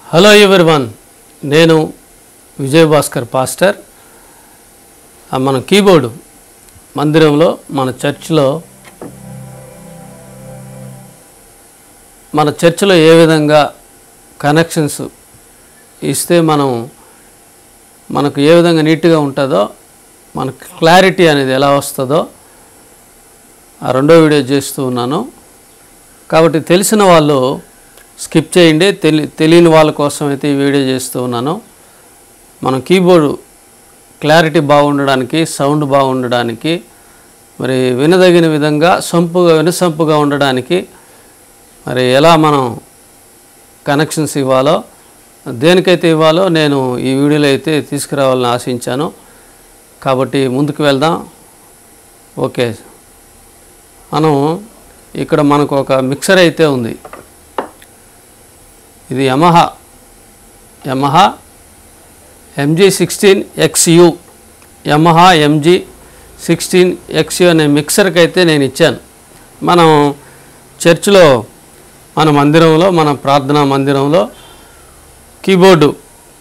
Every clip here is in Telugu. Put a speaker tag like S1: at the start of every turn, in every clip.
S1: హలో వన్ నేను విజయభాస్కర్ పాస్టర్ ఆ మన కీబోర్డు మందిరంలో మన చర్చిలో మన చర్చిలో ఏ విధంగా కనెక్షన్స్ ఇస్తే మనం మనకు ఏ విధంగా నీట్గా ఉంటుందో మనకు క్లారిటీ అనేది ఎలా వస్తుందో ఆ రెండో వీడియో చేస్తూ ఉన్నాను కాబట్టి తెలిసిన వాళ్ళు స్కిప్ చేయండి తెలి తెలియని వాళ్ళ కోసం అయితే ఈ వీడియో చేస్తూ ఉన్నాను మనం కీబోర్డు క్లారిటీ బాగుండడానికి సౌండ్ బాగుండడానికి మరి వినదగిన విధంగా సంపుగా వినసంపుగా ఉండడానికి మరి ఎలా మనం కనెక్షన్స్ ఇవ్వాలో దేనికైతే ఇవ్వాలో నేను ఈ వీడియోలో అయితే తీసుకురావాలని ఆశించాను కాబట్టి ముందుకు వెళ్దాం ఓకే మనం ఇక్కడ మనకు ఒక మిక్సర్ అయితే ఉంది ఇది Yamaha Yamaha MG sixteen XU Yamaha MG sixteen XU అనే మిక్సర్కి అయితే నేను ఇచ్చాను మనం చర్చిలో మన మందిరంలో మన ప్రార్థనా మందిరంలో కీబోర్డు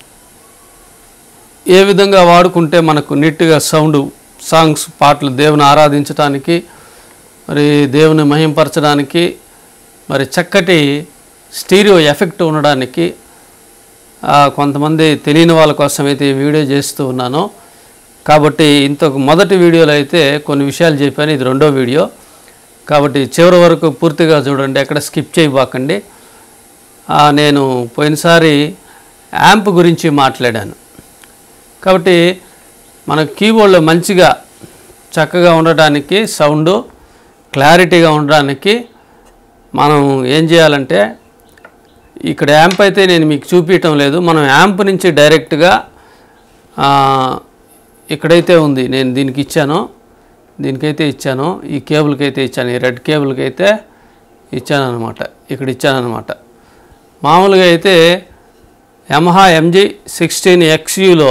S1: ఏ విధంగా వాడుకుంటే మనకు నీట్గా సౌండ్ సాంగ్స్ పాటలు దేవుని ఆరాధించడానికి మరి దేవుని మహింపరచడానికి మరి చక్కటి స్టీరియో ఎఫెక్ట్ ఉండడానికి ఆ, కొంతమంది తెలియని వాళ్ళ కోసం అయితే ఈ వీడియో చేస్తూ ఉన్నాను కాబట్టి ఇంతకు మొదటి వీడియోలో అయితే కొన్ని విషయాలు చెప్పాను ఇది రెండో వీడియో కాబట్టి చివరి వరకు పూర్తిగా చూడండి ఎక్కడ స్కిప్ చేయబాకండి ఆ, నేను పోయినసారి యాంప్ గురించి మాట్లాడాను కాబట్టి మన కీబోర్డ్లో మంచిగా చక్కగా ఉండడానికి సౌండ్ క్లారిటీగా ఉండడానికి మనం ఏం చేయాలంటే ఇక్కడ యాంప్ అయితే నేను మీకు చూపించటం లేదు మనం యాంప్ నుంచి డైరెక్ట్గా ఆ, ఇక్కడైతే ఉంది నేను దీనికి ఇచ్చాను దీనికైతే ఇచ్చాను ఈ కేబుల్కి అయితే ఇచ్చాను ఈ రెడ్ కేబుల్కి అయితే ఇచ్చాను అనమాట ఇక్కడ ఇచ్చాను అనమాట మామూలుగా అయితే యమహా ఎంజీ సిక్స్టీన్ ఎక్స్యూలో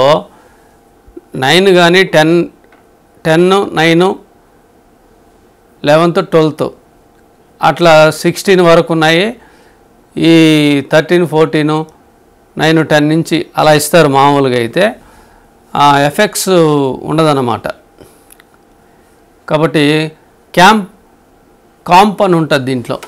S1: నైన్ కానీ ten ten nine eleventh twelfth అట్లా సిక్స్టీన్ వరకు ఉన్నాయి ఈ థర్టీన్ ఫోర్టీన్ నైన్ టెన్ నుంచి అలా ఇస్తారు మామూలుగా అయితే ఆ ఎఫెక్ట్స్ ఉండదన్నమాట కాబట్టి క్యాంప్ కాంప్ అని ఉంటుంది దీంట్లో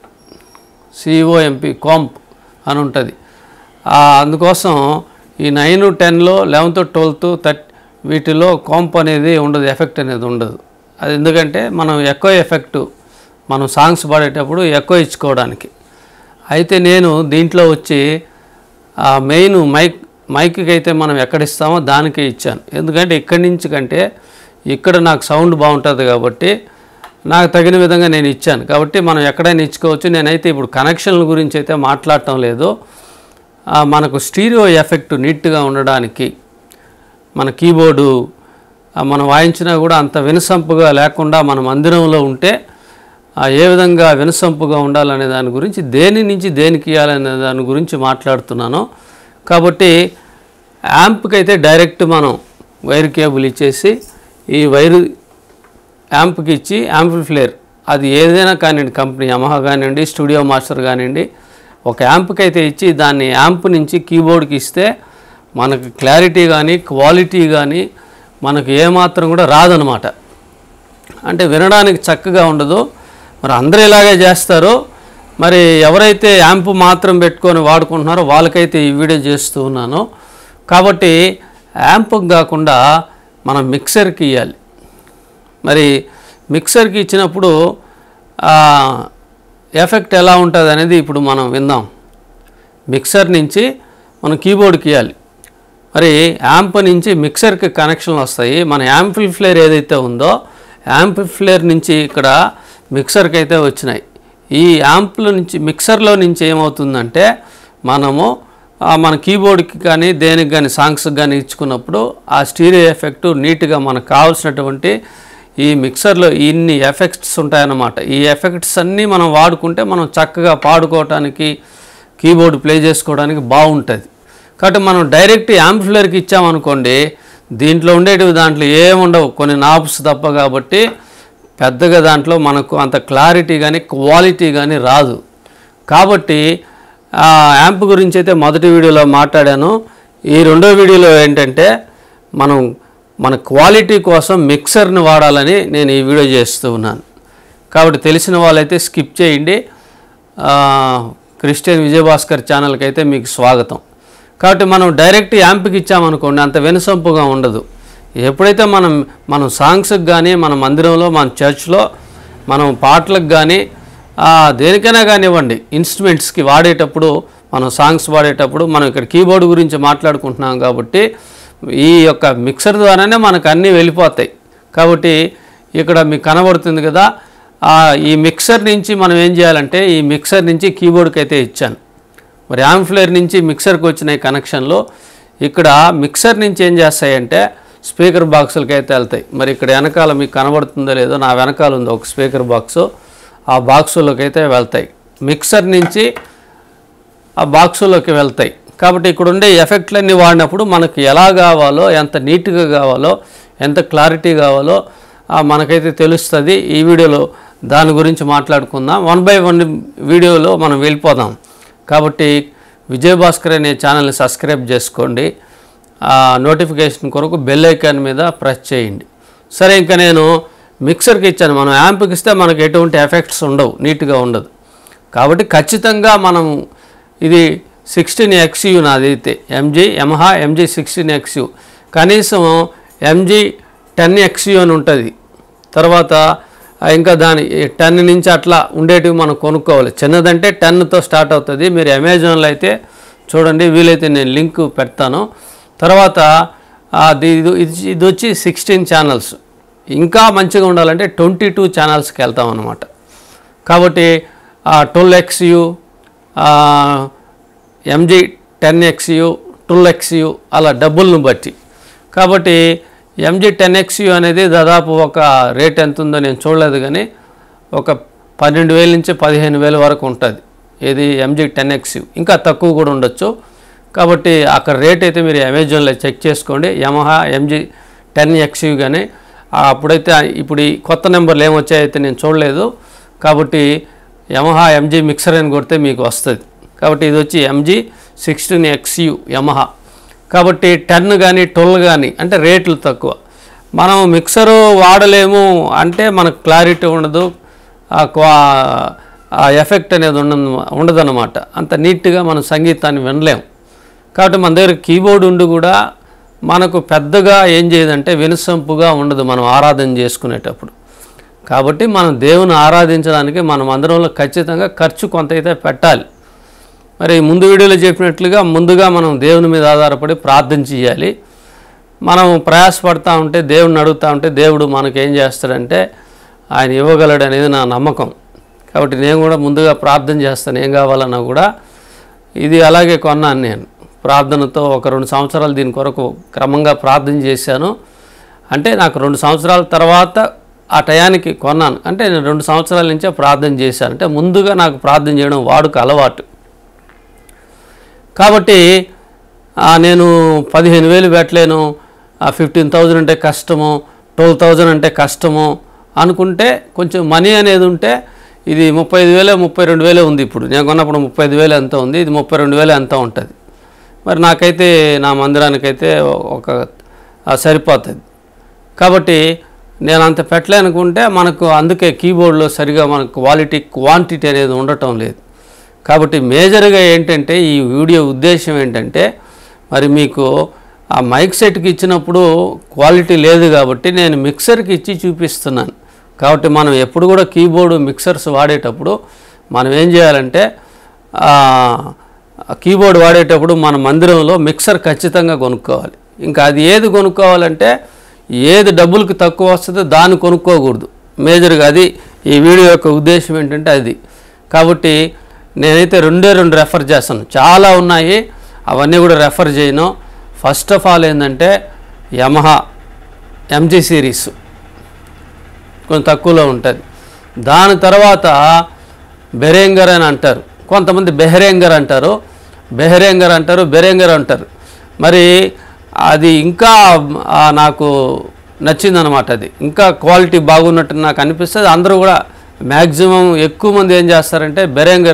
S1: సిఓఎంపి కాంప్ అని ఉంటుంది ఆ, అందుకోసం ఈ నైన్ టెన్లో లెవెన్త్ ట్వెల్త్ థర్ట్ వీటిలో కాంప్ అనేది ఉండదు ఎఫెక్ట్ అనేది ఉండదు అది ఎందుకంటే మనం ఎక్కువ ఎఫెక్ట్ మనం సాంగ్స్ పాడేటప్పుడు ఎక్కువ ఇచ్చుకోవడానికి అయితే నేను దీంట్లో వచ్చి ఆ మెయిన్ మైక్ మైక్కి అయితే మనం ఎక్కడ ఇస్తామో దానికే ఇచ్చాను ఎందుకంటే ఇక్కడి నుంచి కంటే ఇక్కడ నాకు సౌండ్ బాగుంటుంది కాబట్టి నాకు తగిన విధంగా నేను ఇచ్చాను కాబట్టి మనం ఎక్కడైనా ఇచ్చుకోవచ్చు నేనైతే ఇప్పుడు కనెక్షన్ల గురించి అయితే మాట్లాడటం లేదు ఆ, మనకు స్టీరియో ఎఫెక్ట్ నీట్గా ఉండడానికి మన కీబోర్డు ఆ, మనం వాయించినా కూడా అంత వినసంపుగా లేకుండా మన మందిరంలో ఉంటే ఆ, ఏ విధంగా వినసంపుగా ఉండాలనే దాని గురించి దేని నుంచి దేనికి ఇవ్వాలనే దాని గురించి మాట్లాడుతున్నాను కాబట్టి యాంప్కి అయితే డైరెక్ట్ మనం వైర్ కేబుల్ ఇచ్చేసి ఈ వైరు యాంప్కి ఇచ్చి యాంప్లిఫ్లేర్ అది ఏదైనా కానివ్వండి కంపెనీ యమహా కానివ్వండి స్టూడియో మాస్టర్ కానివ్వండి ఒక యాంప్కి అయితే ఇచ్చి దాన్ని యాంప్ నుంచి కీబోర్డ్కి ఇస్తే మనకు క్లారిటీ కానీ క్వాలిటీ కానీ మనకు ఏమాత్రం కూడా రాదనమాట అంటే వినడానికి చక్కగా ఉండదు మరి అందరూ ఇలాగే చేస్తారు మరి ఎవరైతే యాంప్ మాత్రం పెట్టుకొని వాడుకుంటున్నారో వాళ్ళకైతే ఈ వీడియో చేస్తూ ఉన్నాను కాబట్టి యాంప్కి కాకుండా మనం మిక్సర్కి ఇవ్వాలి మరి మిక్సర్కి ఇచ్చినప్పుడు ఆ, ఎఫెక్ట్ ఎలా ఉంటుంది అనేది ఇప్పుడు మనం విందాం మిక్సర్ నుంచి మనం కీబోర్డ్కి ఇవ్వాలి మరి యాంప్ నుంచి మిక్సర్కి కనెక్షన్లు వస్తాయి మన యాంప్లిఫ్లేర్ ఏదైతే ఉందో యాంప్లిఫ్లేర్ నుంచి ఇక్కడ మిక్సర్కి అయితే వచ్చినాయి ఈ యాంప్ల నుంచి మిక్సర్లో నుంచి ఏమవుతుందంటే మనము ఆ, మన కీబోర్డ్కి కానీ దేనికి కానీ సాంగ్స్కి కానీ ఇచ్చుకున్నప్పుడు ఆ స్టీరియో ఎఫెక్ట్ నీట్గా మనకు కావాల్సినటువంటి ఈ మిక్సర్లో ఇన్ని ఎఫెక్ట్స్ ఉంటాయన్నమాట ఈ ఎఫెక్ట్స్ అన్నీ మనం వాడుకుంటే మనం చక్కగా పాడుకోవటానికి కీబోర్డ్ ప్లే చేసుకోవడానికి బాగుంటుంది కాబట్టి మనం డైరెక్ట్ యాంప్లిఫైర్కి ఇచ్చామనుకోండి దీంట్లో ఉండేటివి దాంట్లో ఏముండవు కొన్ని నాబ్స్ తప్ప కాబట్టి పెద్దగా దాంట్లో మనకు అంత క్లారిటీ కానీ క్వాలిటీ కానీ రాదు కాబట్టి ఆ, ఆ యాంప్ గురించి అయితే మొదటి వీడియోలో మాట్లాడాను ఈ రెండో వీడియోలో ఏంటంటే మనం మన క్వాలిటీ కోసం మిక్సర్ని వాడాలని నేను ఈ వీడియో చేస్తూ ఉన్నాను కాబట్టి తెలిసిన వాళ్ళైతే స్కిప్ చేయండి ఆ, క్రిస్టియన్ విజయభాస్కర్ ఛానల్కి అయితే మీకు స్వాగతం కాబట్టి మనం డైరెక్ట్ యాంప్కి ఇచ్చామనుకోండి అంత వెనుసంపుగా ఉండదు ఎప్పుడైతే మనం మనం సాంగ్స్కి కానీ మన మందిరంలో మన చర్చ్లో మనం పాటలకు కానీ ఆ, దేనికైనా కానివ్వండి ఇన్స్ట్రుమెంట్స్కి వాడేటప్పుడు మనం సాంగ్స్ వాడేటప్పుడు మనం ఇక్కడ కీబోర్డ్ గురించి మాట్లాడుకుంటున్నాం కాబట్టి ఈ యొక్క మిక్సర్ ద్వారానే మనకు అన్నీ వెళ్ళిపోతాయి కాబట్టి ఇక్కడ మీకు కనబడుతుంది కదా ఆ, ఈ మిక్సర్ నుంచి మనం ఏం చేయాలంటే ఈ మిక్సర్ నుంచి కీబోర్డ్కి అయితే ఇచ్చాను మరి యాంఫ్లేర్ నుంచి మిక్సర్కి వచ్చిన ఈ కనెక్షన్లో ఇక్కడ మిక్సర్ నుంచి ఏం చేస్తాయంటే స్పీకర్ బాక్సులకి అయితే వెళ్తాయి మరి ఇక్కడ వెనకాల మీకు కనబడుతుందో లేదో నా వెనకాల ఉంది ఒక స్పీకర్ బాక్సు ఆ బాక్సులోకి అయితే వెళ్తాయి మిక్సర్ నుంచి ఆ బాక్సులోకి వెళ్తాయి కాబట్టి ఇక్కడ ఉండే ఎఫెక్ట్లన్నీ వాడినప్పుడు మనకు ఎలా కావాలో ఎంత నీట్గా కావాలో ఎంత క్లారిటీ కావాలో ఆ, మనకైతే తెలుస్తుంది ఈ వీడియోలో దాని గురించి మాట్లాడుకుందాం వన్ బై వన్ వీడియోలో మనం వెళ్ళిపోదాం కాబట్టి విజయభాస్కర్ అనే ఛానల్ని సబ్స్క్రైబ్ చేసుకోండి ఆ నోటిఫికేషన్ కొరకు బెల్ ఐకాన్ మీద ప్రెస్ చేయండి సరే ఇంకా నేను మిక్సర్కి ఇచ్చాను మనం యాంప్కి ఇస్తే మనకు ఎటువంటి ఎఫెక్ట్స్ ఉండవు నీట్గా ఉండదు కాబట్టి ఖచ్చితంగా మనం ఇది సిక్స్టీన్ ఎక్స్యూ నాదైతే MG Yamaha MG sixteen XU కనీసం ఎంజీ టెన్ ఎక్స్యూ అని ఉంటుంది తర్వాత ఆ, ఇంకా దాని టెన్ నుంచి అట్లా ఉండేటివి మనం కొనుక్కోవాలి చిన్నదంటే టెన్తో స్టార్ట్ అవుతుంది మీరు అమెజాన్లో అయితే చూడండి వీలైతే నేను లింక్ పెడతాను తర్వాత ఆ, ది- ఇది ఇది- ఇది వచ్చి సిక్స్టీన్ ఛానల్స్ ఇంకా మంచిగా ఉండాలంటే ట్వంటీ టూ ఛానల్స్కి వెళ్తాం అన్నమాట కాబట్టి twelve XU MG ten XU twelve XU అలా డబ్బులను బట్టి కాబట్టి ఎంజీ టెన్ ఎక్స్యు అనేది దాదాపు ఒక రేట్ ఎంత ఉందో నేను చూడలేదు కానీ ఒక పన్నెండు వేల నుంచి పదిహేను వేల వరకు ఉంటుంది ఇది ఎంజీ టెన్ ఎక్స్యు ఇంకా తక్కువ కూడా ఉండొచ్చు కాబట్టి అక్కడ రేట్ అయితే మీరు అమెజాన్లో చెక్ చేసుకోండి యమహా ఎంజీ టెన్ ఎక్స్యూ కానీ అప్పుడైతే ఇప్పుడు ఈ కొత్త నెంబర్లు ఏమొచ్చాయైతే నేను చూడలేదు కాబట్టి యమహా ఎంజీ మిక్సర్ అని కొడితే మీకు వస్తుంది కాబట్టి ఇది వచ్చి ఎంజీ సిక్స్టీన్ ఎక్స్యూ యమహా కాబట్టి టెన్ కానీ ట్వెల్వ్ కానీ అంటే రేట్లు తక్కువ మనం మిక్సరు వాడలేము అంటే మనకు క్లారిటీ ఉండదు ఆ క్వా ఆ ఎఫెక్ట్ అనేది ఉండదు ఉండదన్నమాట అంత నీట్గా మనం సంగీతాన్ని వినలేము కాబట్టి మన దగ్గర కీబోర్డ్ ఉండి కూడా మనకు పెద్దగా ఏం చేయదంటే వినసొంపుగా ఉండదు మనం ఆరాధన చేసుకునేటప్పుడు కాబట్టి మనం దేవుని ఆరాధించడానికి మనం అందరంలో ఖచ్చితంగా ఖర్చు కొంత అయితే పెట్టాలి మరి ముందు వీడియోలో చెప్పినట్లుగా ముందుగా మనం దేవుని మీద ఆధారపడి ప్రార్థన చేయాలి మనం ప్రయాసపడతా ఉంటే దేవుడిని అడుగుతూ ఉంటే దేవుడు మనకేం చేస్తాడంటే ఆయన ఇవ్వగలడు అనేది నా నమ్మకం కాబట్టి నేను కూడా ముందుగా ప్రార్థన చేస్తాను ఏం కావాలన్నా కూడా ఇది అలాగే కొన్నాను నేను ప్రార్థనతో ఒక రెండు సంవత్సరాలు దీని కొరకు క్రమంగా ప్రార్థన చేశాను అంటే నాకు రెండు సంవత్సరాల తర్వాత ఆ టయానికి కొన్నాను అంటే నేను రెండు సంవత్సరాల నుంచే ప్రార్థన చేశాను అంటే ముందుగా నాకు ప్రార్థన చేయడం వాడుక అలవాటు కాబట్టి ఆ, నేను పదిహేను వేలు పెట్టలేను ఫిఫ్టీన్ థౌజండ్ అంటే కష్టము ట్వెల్వ్ థౌజండ్ అంటే కష్టము అనుకుంటే కొంచెం మనీ అనేది ఉంటే ఇది ముప్పై ఐదు వేలే ముప్పై రెండు వేలే ఉంది ఇప్పుడు నేను కొన్నప్పుడు ముప్పై ఐదు వేలు ఎంత ఉంది ఇది ముప్పై రెండు వేలు ఎంత ఉంటుంది మరి నాకైతే నా మందిరానికైతే ఒక ఆ, సరిపోతుంది కాబట్టి నేను అంత పెట్టలేనుకుంటే మనకు అందుకే కీబోర్డ్లో సరిగా మనకు క్వాలిటీ క్వాంటిటీ అనేది ఉండటం లేదు కాబట్టి మేజర్గా ఏంటంటే ఈ వీడియో ఉద్దేశం ఏంటంటే మరి మీకు ఆ మైక్ సెట్కి ఇచ్చినప్పుడు క్వాలిటీ లేదు కాబట్టి నేను మిక్సర్కి ఇచ్చి చూపిస్తున్నాను కాబట్టి మనం ఎప్పుడు కూడా కీబోర్డు మిక్సర్స్ వాడేటప్పుడు మనం ఏం చేయాలంటే ఆ, ఆ కీబోర్డ్ వాడేటప్పుడు మన మందిరంలో మిక్సర్ ఖచ్చితంగా కొనుక్కోవాలి ఇంకా అది ఏది కొనుక్కోవాలంటే ఏది డబ్బులకి తక్కువ వస్తుందో దాన్ని కొనుక్కోకూడదు మేజర్గా అది ఈ వీడియో యొక్క ఉద్దేశం ఏంటంటే అది కాబట్టి నేనైతే రెండే రెండు రెఫర్ చేస్తాను చాలా ఉన్నాయి అవన్నీ కూడా రెఫర్ చేయను ఫస్ట్ ఆఫ్ ఆల్ ఏంటంటే యమహా ఎంజీ సిరీస్ కొంచెం తక్కువలో ఉంటుంది దాని తర్వాత బెరేంగర్ అని అంటారు కొంతమంది బెహరేంగర్ అంటారు బెహరేంగర్ అంటారు బెరేంగర్ అంటారు మరి అది ఇంకా ఆ, నాకు నచ్చిందనమాట అది ఇంకా క్వాలిటీ బాగున్నట్టు నాకు అనిపిస్తుంది అందరూ కూడా మ్యాక్సిమం ఎక్కువ మంది ఏం చేస్తారంటే బెరేంగర్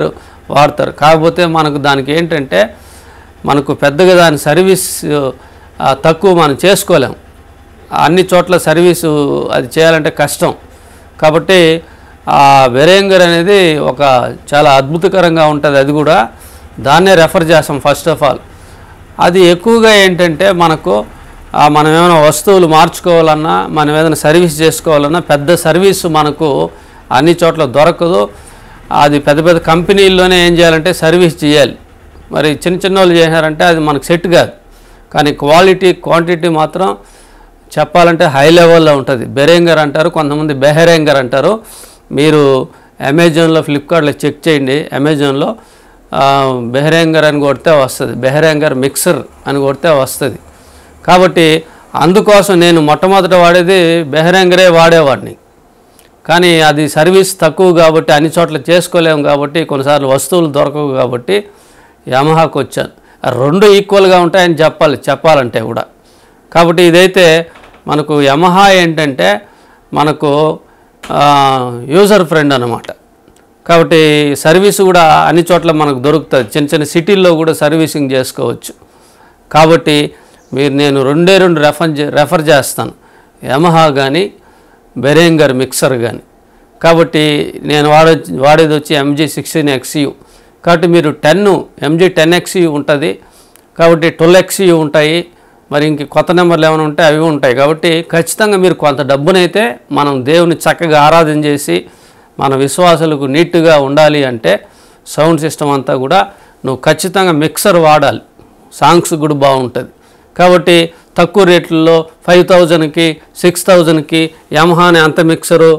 S1: వాడతారు కాకపోతే మనకు దానికి ఏంటంటే మనకు పెద్దగా దాని సర్వీస్ ఆ, తక్కువ మనం చేసుకోలేం అన్ని చోట్ల సర్వీసు అది చేయాలంటే కష్టం కాబట్టి ఆ వెరేంగర్ అనేది ఒక చాలా అద్భుతకరంగా ఉంటుంది అది కూడా దాన్నే రెఫర్ చేస్తాం ఫస్ట్ ఆఫ్ ఆల్ అది ఎక్కువగా ఏంటంటే మనకు ఆ, మనం ఏమైనా వస్తువులు మార్చుకోవాలన్నా మనం ఏదైనా సర్వీస్ చేసుకోవాలన్నా పెద్ద సర్వీసు మనకు అన్ని చోట్ల దొరకదు అది పెద్ద పెద్ద కంపెనీల్లోనే ఏం చేయాలంటే సర్వీస్ చేయాలి మరి చిన్న చిన్న వాళ్ళు చేశారంటే అది మనకు సెట్ కాదు కానీ క్వాలిటీ క్వాంటిటీ మాత్రం చెప్పాలంటే హై లెవెల్లో ఉంటుంది బెరేంగర్ అంటారు కొంతమంది బెహరేంగర్ అంటారు మీరు అమెజాన్లో ఫ్లిప్కార్ట్లో చెక్ చేయండి అమెజాన్లో ఆ, బెహరేంగర్ అని కొడితే వస్తుంది బెహరేంగర్ మిక్సర్ అని కొడితే వస్తుంది కాబట్టి అందుకోసం నేను మొట్టమొదట వాడేది బెహరేంగరే వాడేవాడిని కానీ అది సర్వీస్ తక్కువ కాబట్టి అన్ని చోట్ల చేసుకోలేము కాబట్టి కొన్నిసార్లు వస్తువులు దొరకవు కాబట్టి యమహాకు వచ్చాను ఆ రెండు ఈక్వల్గా ఉంటాయని చెప్పాలి చెప్పాలంటే కూడా కాబట్టి ఇదైతే మనకు యమహా ఏంటంటే మనకు ఆ, యూజర్ ఫ్రెండ్ అనమాట కాబట్టి సర్వీస్ కూడా అన్ని చోట్ల మనకు దొరుకుతుంది చిన్న చిన్న సిటీల్లో కూడా సర్వీసింగ్ చేసుకోవచ్చు కాబట్టి మీరు నేను రెండే రెండు రెఫర్ చే- రెఫర్ చేస్తాను యమహా కానీ బెరేంగర్ మిక్సర్ కానీ కాబట్టి నేను వాడే వాడేది వచ్చి ఎంజీ సిక్స్టీన్ ఎక్స్యూ కాబట్టి మీరు టెన్ ఎంజీ టెన్ ఎక్స్యూ ఉంటుంది కాబట్టి ట్వెల్వ్ ఎక్స్యూ ఉంటాయి మరి ఇంక కొత్త నెంబర్లు ఏమైనా ఉంటే అవి ఉంటాయి కాబట్టి ఖచ్చితంగా మీరు కొంత డబ్బునైతే మనం దేవుని చక్కగా ఆరాధన చేసి మన విశ్వాసాలకు నీట్గా ఉండాలి అంటే సౌండ్ సిస్టమ్ అంతా కూడా నువ్వు ఖచ్చితంగా మిక్సర్ వాడాలి సాంగ్స్ కూడా బాగుంటుంది కాబట్టి తక్కువ రేట్లలో ఫైవ్ థౌజండ్కి సిక్స్ థౌజండ్కి యమహాని అంత మిక్సరు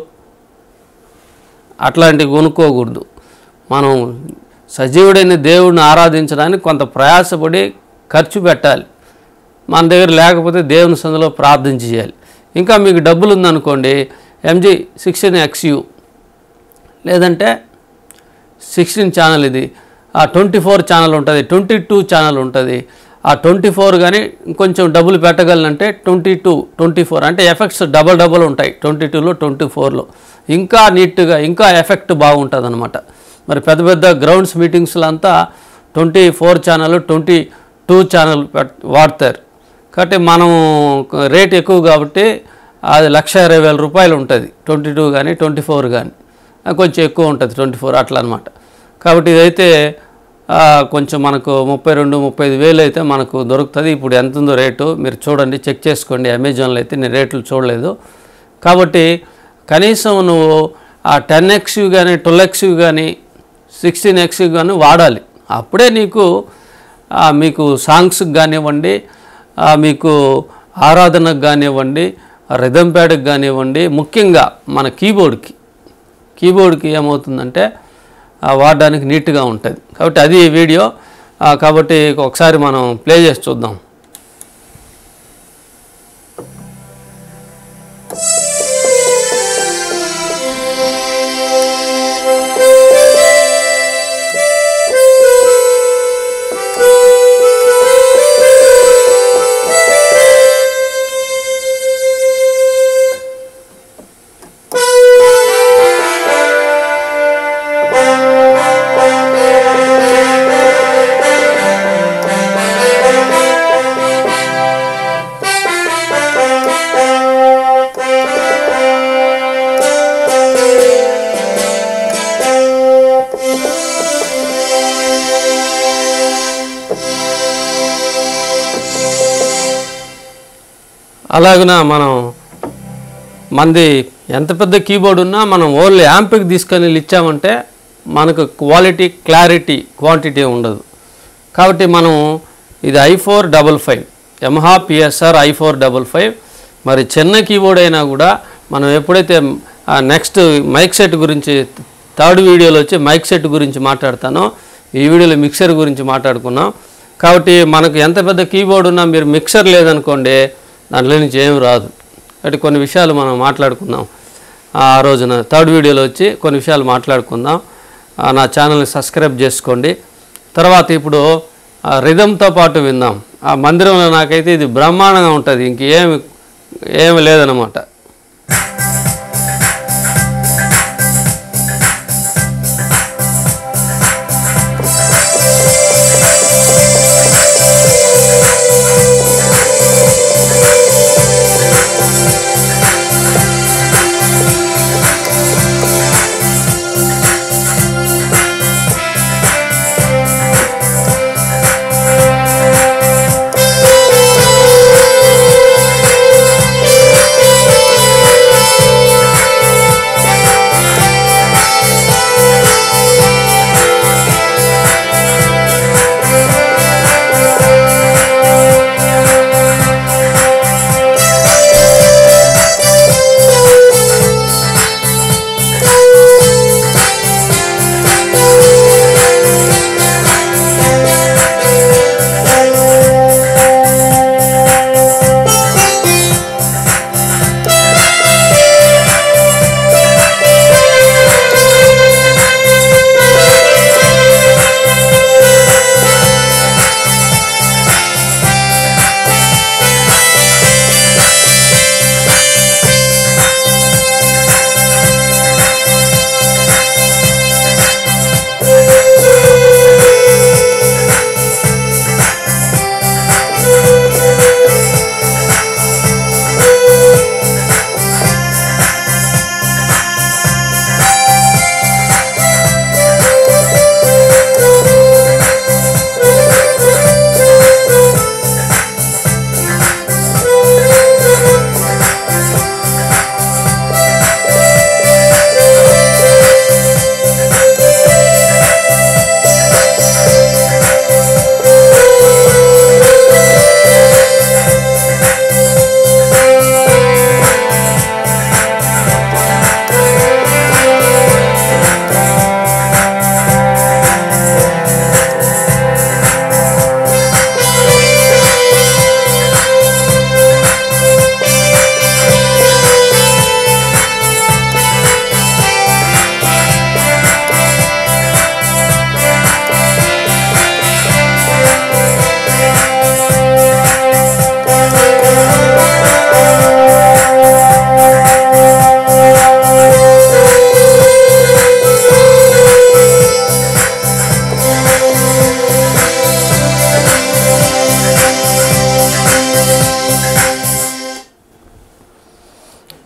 S1: అట్లాంటివి కొనుక్కోకూడదు మనం సజీవుడైన దేవుడిని ఆరాధించడానికి కొంత ప్రయాసపడి ఖర్చు పెట్టాలి మన దగ్గర లేకపోతే దేవుని సందులో ప్రార్థన చేయాలి ఇంకా మీకు డబ్బులు ఉందనుకోండి ఎంజీ సిక్స్టీన్ ఎక్స్యూ లేదంటే సిక్స్టీన్ ఛానల్ ఇది ఆ ట్వంటీ ఫోర్ ఛానల్ ఉంటుంది ట్వంటీ టూ ఛానల్ ఉంటుంది ఆ ట్వంటీ ఫోర్ కానీ ఇంకొంచెం డబ్బులు పెట్టగలనంటే ట్వంటీ టూ ట్వంటీ ఫోర్ అంటే ఎఫెక్ట్స్ డబల్ డబల్ ఉంటాయి ట్వంటీ టూలో ట్వంటీ ఫోర్లో ఇంకా నీట్గా ఇంకా ఎఫెక్ట్ బాగుంటుంది అనమాట మరి పెద్ద పెద్ద గ్రౌండ్స్ మీటింగ్స్లో అంతా twenty four channel twenty two channel వాడతారు కాబట్టి మనం రేట్ ఎక్కువ కాబట్టి అది లక్ష ఇరవై వేల రూపాయలు ఉంటుంది ట్వంటీ టూ కానీ ట్వంటీ ఫోర్ కానీ కొంచెం ఎక్కువ ఉంటుంది ట్వంటీ ఫోర్ అట్లా అనమాట కాబట్టి ఇదైతే ఆ, కొంచెం మనకు ముప్పై రెండు ముప్పై ఐదు వేలు అయితే మనకు దొరుకుతుంది ఇప్పుడు ఎంత ఉందో రేటు మీరు చూడండి చెక్ చేసుకోండి అమెజాన్లో అయితే నేను రేట్లు చూడలేదు కాబట్టి కనీసం నువ్వు ఆ టెన్ ఎక్స్యూ కానీ ట్వెల్వ్ ఎక్స్యూ కానీ సిక్స్టీన్ ఎక్స్యూ కానీ వాడాలి అప్పుడే నీకు ఆ, మీకు సాంగ్స్కి కానివ్వండి ఆ, మీకు ఆరాధనకు కానివ్వండి రిథం ప్యాడ్కి కానివ్వండి ముఖ్యంగా మన కీబోర్డ్కి కీబోర్డ్కి ఏమవుతుందంటే ఆ, వాడడానికి నీట్గా ఉంటుంది కాబట్టి అది ఈ వీడియో ఆ, కాబట్టి ఒకసారి మనం ప్లే చేసి చూద్దాం అలాగున మనం మంది ఎంత పెద్ద కీబోర్డ్ ఉన్నా మనం ఓన్లీ యాంప్కి తీసుకొని వెళ్ళి ఇచ్చామంటే మనకు క్వాలిటీ క్లారిటీ క్వాంటిటీ ఉండదు కాబట్టి మనం ఇది I four double five Yamaha PSR I four double five మరి చిన్న కీబోర్డ్ అయినా కూడా మనం ఎప్పుడైతే నెక్స్ట్ మైక్ సెట్ గురించి థర్డ్ వీడియోలో వచ్చి మైక్ సెట్ గురించి మాట్లాడతానో ఈ వీడియోలో మిక్సర్ గురించి మాట్లాడుకున్నాం కాబట్టి మనకు ఎంత పెద్ద కీబోర్డ్ ఉన్నా మీరు మిక్సర్ లేదనుకోండి దాంట్లో నుంచి ఏం రాదు కాబట్టి కొన్ని విషయాలు మనం మాట్లాడుకుందాం ఆ రోజున థర్డ్ వీడియోలో వచ్చి కొన్ని విషయాలు మాట్లాడుకుందాం ఆ, నా ఛానల్ని సబ్స్క్రైబ్ చేసుకోండి తర్వాత ఇప్పుడు ఆ రిధంతో పాటు విందాం ఆ మందిరంలో నాకైతే ఇది బ్రహ్మాండంగా ఉంటుంది ఇంకేమి ఏమి లేదనమాట
S2: Thank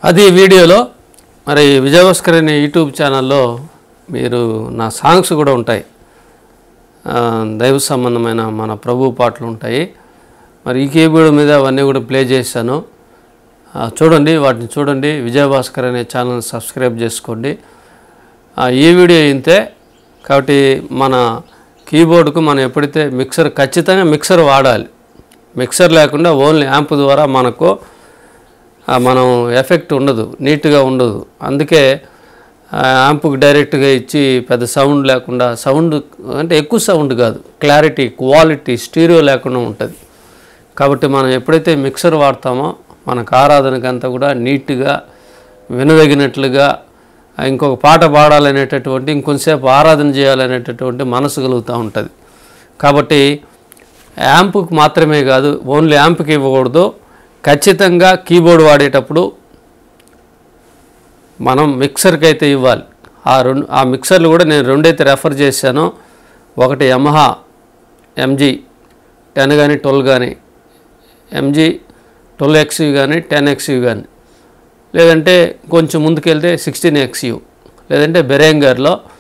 S1: అది ఈ వీడియోలో మరి విజయభాస్కర్ అనే యూట్యూబ్ ఛానల్లో మీరు నా సాంగ్స్ కూడా ఉంటాయి ఆ, దైవ సంబంధమైన మన ప్రభు పాటలు ఉంటాయి మరి ఈ కీబోర్డ్ మీద అవన్నీ కూడా ప్లే చేశాను ఆ, చూడండి వాటిని చూడండి విజయభాస్కర్ అనే ఛానల్ సబ్స్క్రైబ్ చేసుకోండి ఆ, ఈ వీడియో ఇంతే కాబట్టి మన కీబోర్డుకు మనం ఎప్పుడైతే మిక్సర్ ఖచ్చితంగా మిక్సర్ వాడాలి మిక్సర్ లేకుండా ఓన్లీ యాంప్ ద్వారా మనకు ఆ, మనం ఎఫెక్ట్ ఉండదు నీట్గా ఉండదు అందుకే ఆ, యాంప్కి డైరెక్ట్గా ఇచ్చి పెద్ద సౌండ్ లేకుండా సౌండ్ అంటే ఎక్కువ సౌండ్ కాదు క్లారిటీ క్వాలిటీ స్టీరియో లేకుండా ఉంటుంది కాబట్టి మనం ఎప్పుడైతే మిక్సర్ వాడతామో మనకు ఆరాధనకంతా కూడా నీట్గా వినదగినట్లుగా ఆ, ఇంకొక పాట పాడాలనేటటువంటి ఇంకొంతసేపు ఆరాధన చేయాలనేటటువంటి మనసు కలుగుతూ ఉంటుంది కాబట్టి యాంప్కి మాత్రమే కాదు ఓన్లీ యాంప్కి ఇవ్వకూడదు ఖచ్చితంగా కీబోర్డ్ వాడేటప్పుడు మనం మిక్సర్కి అయితే ఇవ్వాలి ఆ రెండు ఆ మిక్సర్లు కూడా నేను రెండైతే రెఫర్ చేశాను ఒకటి యమహా ఎంజీ టెన్ కానీ ట్వెల్వ్ కానీ ఎంజీ ట్వెల్వ్ ఎక్స్యూ కానీ టెన్ ఎక్స్యూ కానీ లేదంటే కొంచెం ముందుకెళ్తే సిక్స్టీన్ ఎక్స్యూ లేదంటే బెరేంగర్లో